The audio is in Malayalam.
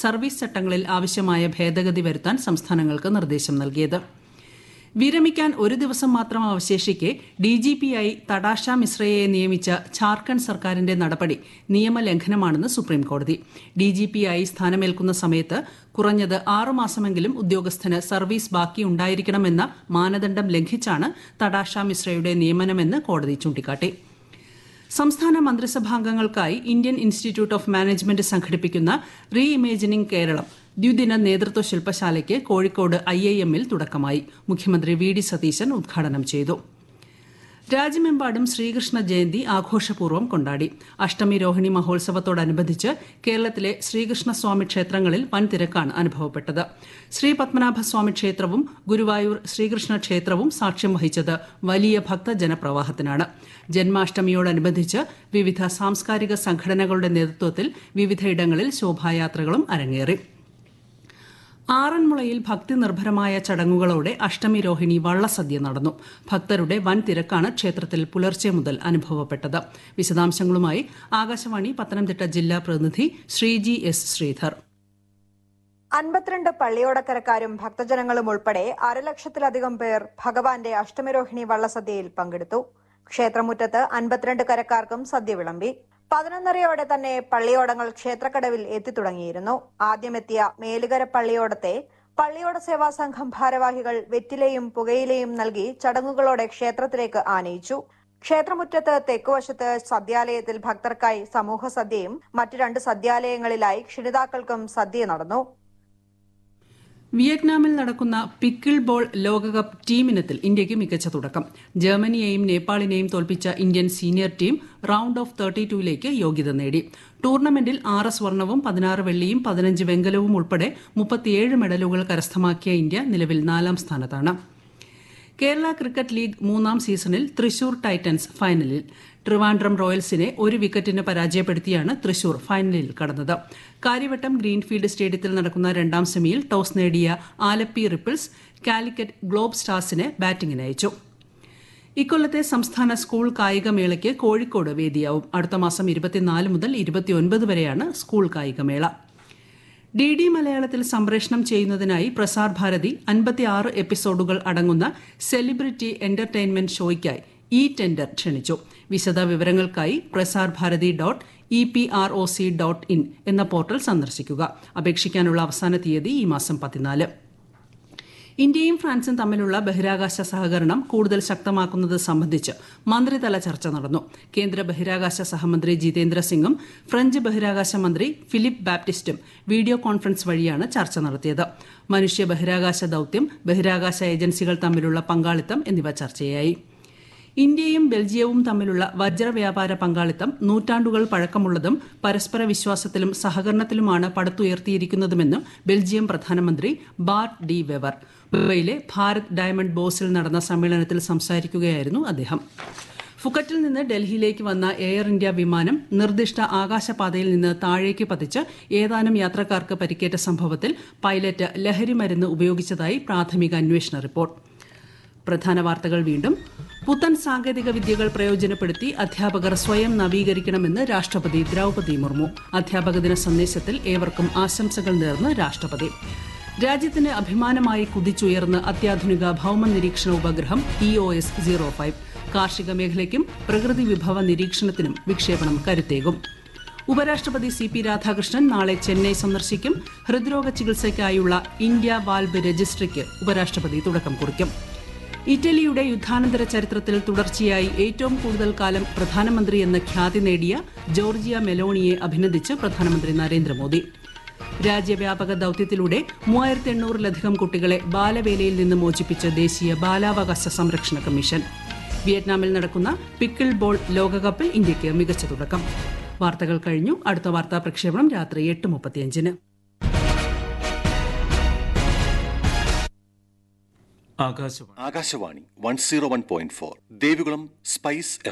സർവീസ് ചട്ടങ്ങളിൽ ആവശ്യമായ ഭേദഗതി വരുത്താൻ സംസ്ഥാനങ്ങൾക്ക് നിർദ്ദേശം നൽകിയത് വിരമിക്കാൻ ഒരു ദിവസം മാത്രം അവശേഷിക്കെ ഡി ജി പിയായി തടാഷ മിശ്രയെ നിയമിച്ച ഝാർഖണ്ഡ് സർക്കാരിന്റെ നടപടി നിയമലംഘനമാണെന്ന് സുപ്രീംകോടതി ഡി ജി പിയായി സ്ഥാനമേൽക്കുന്ന സമയത്ത് കുറഞ്ഞത് ആറുമാസമെങ്കിലും ഉദ്യോഗസ്ഥന് സർവീസ് ബാക്കിയുണ്ടായിരിക്കണമെന്ന മാനദണ്ഡം ലംഘിച്ചാണ് തടാഷ മിശ്രയുടെ നിയമനമെന്ന് കോടതി ചൂണ്ടിക്കാട്ടി സംസ്ഥാന മന്ത്രിസഭാംഗങ്ങൾക്കായി ഇന്ത്യൻ ഇൻസ്റ്റിറ്റ്യൂട്ട് ഓഫ് മാനേജ്മെന്റ് സംഘടിപ്പിക്കുന്ന റീ ഇമേജിനിംഗ് കേരളം ദ്വിദിന നേതൃത്വ ശില്പശാലയ്ക്ക് കോഴിക്കോട് ഐ ഐ എമ്മിൽ തുടക്കമായി മുഖ്യമന്ത്രി വി ഡി സതീശൻ ഉദ്ഘാടനം ചെയ്തു രാജ്യമെമ്പാടും ശ്രീകൃഷ്ണ ജയന്തി ആഘോഷപൂർവ്വം കൊണ്ടാടി അഷ്ടമി രോഹിണി മഹോത്സവത്തോടനുബന്ധിച്ച് കേരളത്തിലെ ശ്രീകൃഷ്ണസ്വാമി ക്ഷേത്രങ്ങളിൽ വൻ തിരക്കാണ് അനുഭവപ്പെട്ടത് ശ്രീ പത്മനാഭസ്വാമി ക്ഷേത്രവും ഗുരുവായൂർ ശ്രീകൃഷ്ണ ക്ഷേത്രവും സാക്ഷ്യം വഹിച്ചത് വലിയ ഭക്തജനപ്രവാഹത്തിനാണ് ജന്മാഷ്ടമിയോടനുബന്ധിച്ച് വിവിധ സാംസ്കാരിക സംഘടനകളുടെ നേതൃത്വത്തിൽ വിവിധയിടങ്ങളിൽ ശോഭായാത്രകളും അരങ്ങേറി ആറന്മുളയിൽ ഭക്തി നിർഭരമായ ചടങ്ങുകളോടെ അഷ്ടമി രോഹിണി വള്ളസദ്യ നടന്നു ഭക്തരുടെ വൻ തിരക്കാണ് ക്ഷേത്രത്തിൽ പുലർച്ചെ മുതൽ അനുഭവപ്പെട്ടത് വിശദാംശങ്ങളുമായി ആകാശവാണി പത്തനംതിട്ട ജില്ലാ പ്രതിനിധി ശ്രീജി എസ് ശ്രീധർ അൻപത്തിരണ്ട് പള്ളിയോടക്കരക്കാരും ഭക്തജനങ്ങളും ഉൾപ്പെടെ അരലക്ഷത്തിലധികം പേർ ഭഗവാന്റെ അഷ്ടമിരോഹിണി വള്ളസദ്യയിൽ പങ്കെടുത്തു ക്ഷേത്രമുറ്റത്ത് അൻപത്തിരണ്ട് കരക്കാർക്കും സദ്യ വിളമ്പി പതിനൊന്നരയോടെ തന്നെ പള്ളിയോടങ്ങൾ ക്ഷേത്രക്കടവിൽ എത്തിത്തുടങ്ങിയിരുന്നു ആദ്യമെത്തിയ മേലുകര പള്ളിയോടത്തെ പള്ളിയോട സേവാ സംഘം ഭാരവാഹികൾ വെറ്റിലയും പുകയിലയും നൽകി ചടങ്ങുകളോടെ ക്ഷേത്രത്തിലേക്ക് ആനയിച്ചു ക്ഷേത്രമുറ്റത്ത് തെക്കുവശത്ത് സദ്യാലയത്തിൽ ഭക്തർക്കായി സമൂഹ സദ്യയും മറ്റു രണ്ട് സദ്യാലയങ്ങളിലായി ക്ഷണിതാക്കൾക്കും സദ്യ നടന്നു വിയറ്റ്നാമിൽ നടക്കുന്ന പിക്കിൾ ബോൾ ലോകകപ്പ് ടീമിനത്തിൽ ഇന്ത്യയ്ക്ക് മികച്ച തുടക്കം ജർമ്മനിയെയും നേപ്പാളിനെയും തോൽപ്പിച്ച Indian senior team round of thirty ടൂയിലേക്ക് യോഗ്യത നേടി ടൂർണമെന്റിൽ ആറ് സ്വർണവും പതിനാറ് വെള്ളിയും പതിനഞ്ച് വെങ്കലവും ഉൾപ്പെടെ മുപ്പത്തിയേഴ് മെഡലുകൾ കരസ്ഥമാക്കിയ ഇന്ത്യ നിലവിൽ നാലാം സ്ഥാനത്താണ് കേരള ക്രിക്കറ്റ് ലീഗ് മൂന്നാം സീസണിൽ തൃശൂർ ടൈറ്റൻസ് ഫൈനലിൽ ട്രിവാൻഡ്രം റോയൽസിനെ ഒരു വിക്കറ്റിന് പരാജയപ്പെടുത്തിയാണ് തൃശൂർ ഫൈനലിൽ കടന്നത് കാര്യവട്ടം ഗ്രീൻഫീൽഡ് സ്റ്റേഡിയത്തിൽ നടക്കുന്ന രണ്ടാം സെമിയിൽ ടോസ് നേടിയ ആലപ്പി റിപ്പിൾസ് കാലിക്കറ്റ് ഗ്ലോബ് സ്റ്റാർസിനെ ബാറ്റിംഗിന് അയച്ചു ഇക്കൊല്ലത്തെ സംസ്ഥാന സ്കൂൾ കായികമേളയ്ക്ക് കോഴിക്കോട് വേദിയാവും അടുത്ത മാസം ഇരുപത്തിനാല് മുതൽ ഇരുപത്തിയൊൻപത് വരെയാണ് സ്കൂൾ കായികമേള ഡി ഡി മലയാളത്തിൽ സംപ്രേഷണം ചെയ്യുന്നതിനായി പ്രസാർ ഭാരതി അൻപത്തിയാറ് എപ്പിസോഡുകൾ അടങ്ങുന്ന സെലിബ്രിറ്റി എന്റർടൈൻമെന്റ് ഷോയ്ക്കായി ഇ ടെൻഡർ ക്ഷണിച്ചു വിശദ വിവരങ്ങൾക്കായി Prasar Bharati dot E P R O C dot in എന്ന പോർട്ടൽ സന്ദർശിക്കുക അപേക്ഷിക്കാനുള്ള അവസാന തീയതി ഈ മാസം പതിനാല് ഇന്ത്യയും ഫ്രാൻസും തമ്മിലുള്ള ബഹിരാകാശ സഹകരണം കൂടുതൽ ശക്തമാക്കുന്നത് സംബന്ധിച്ച് മന്ത്രിതല ചർച്ച നടന്നു കേന്ദ്ര ബഹിരാകാശ സഹമന്ത്രി ജിതേന്ദ്ര സിംഗും ഫ്രഞ്ച് ബഹിരാകാശ മന്ത്രി ഫിലിപ്പ് ബാപ്റ്റിസ്റ്റും വീഡിയോ കോൺഫറൻസ് വഴിയാണ് ചർച്ച നടത്തിയത് മനുഷ്യ ബഹിരാകാശ ദൌത്യം ബഹിരാകാശ ഏജൻസികൾ തമ്മിലുള്ള പങ്കാളിത്തം എന്നിവ ചർച്ചയായി ഇന്ത്യയും ബെൽജിയവും തമ്മിലുള്ള വജ്ര വ്യാപാര പങ്കാളിത്തം നൂറ്റാണ്ടുകൾ പഴക്കമുള്ളതും പരസ്പര വിശ്വാസത്തിലും സഹകരണത്തിലുമാണ് പടുത്തുയർത്തിയിരിക്കുന്നതുമെന്നും ബെൽജിയം പ്രധാനമന്ത്രി ബാർട്ട് ഡി വെവർ മുംബൈയിലെ ഭാരത് ഡയമണ്ട് ബോസിൽ നടന്ന സമ്മേളനത്തിൽ സംസാരിക്കുകയായിരുന്നു അദ്ദേഹം ഫുക്കറ്റിൽ നിന്ന് ഡൽഹിയിലേക്ക് വന്ന എയർ ഇന്ത്യ വിമാനം നിർദ്ദിഷ്ട ആകാശപാതയിൽ നിന്ന് താഴേക്ക് പതിച്ച് ഏതാനും യാത്രക്കാർക്ക് പരിക്കേറ്റ സംഭവത്തിൽ പൈലറ്റ് ലഹരി മരുന്ന് ഉപയോഗിച്ചതായി പ്രാഥമിക അന്വേഷണ റിപ്പോർട്ട് പ്രധാന വാർത്തകൾ വീണ്ടും പുത്തൻ സാങ്കേതിക വിദ്യകൾ പ്രയോജനപ്പെടുത്തി അധ്യാപകർ സ്വയം നവീകരിക്കണമെന്ന് രാഷ്ട്രപതി ദ്രൗപദി മുർമു അധ്യാപക ദിന സന്ദേശത്തിൽ ഏവർക്കും ആശംസകൾ നേർന്ന് രാഷ്ട്രപതി രാജ്യത്തിന് അഭിമാനമായി കുതിച്ചുയർന്ന് അത്യാധുനിക ഭൌമ നിരീക്ഷണ ഉപഗ്രഹം E O S zero five കാർഷിക മേഖലയ്ക്കും പ്രകൃതി വിഭവ നിരീക്ഷണത്തിനും വിക്ഷേപണം കരുത്തേകും ഉപരാഷ്ട്രപതി സി പി രാധാകൃഷ്ണൻ നാളെ ചെന്നൈ സന്ദർശിക്കും ഹൃദ്രോഗ ചികിത്സയ്ക്കായുള്ള ഇന്ത്യ വാൽബ് രജിസ്ട്രിക്ക് ഉപരാഷ്ട്രപതി തുടക്കം കുറിക്കും ഇറ്റലിയുടെ യുദ്ധാനന്തര ചരിത്രത്തിൽ തുടർച്ചയായി ഏറ്റവും കൂടുതൽ കാലം പ്രധാനമന്ത്രി എന്ന ഖ്യാതി നേടിയ ജോർജിയ മെലോണിയെ അഭിനന്ദിച്ച് പ്രധാനമന്ത്രി നരേന്ദ്രമോദി രാജ്യവ്യാപക ദൌത്യത്തിലൂടെ മൂവായിരത്തി എണ്ണൂറിലധികം കുട്ടികളെ ബാലവേലയിൽ നിന്ന് മോചിപ്പിച്ച ദേശീയ ബാലാവകാശ സംരക്ഷണ കമ്മീഷൻ വിയറ്റ്നാമിൽ നടക്കുന്ന പിക്കിൾ ബോൾ ലോകകപ്പിൽ ഇന്ത്യയ്ക്ക് മികച്ച തുടക്കം വാർത്തകൾ കഴിഞ്ഞു അടുത്ത വാർത്താ പ്രക്ഷേപണം രാത്രി എട്ട് മുപ്പത്തിയഞ്ചിന് Akashvani Akashvani one zero one point four Devikulam spice F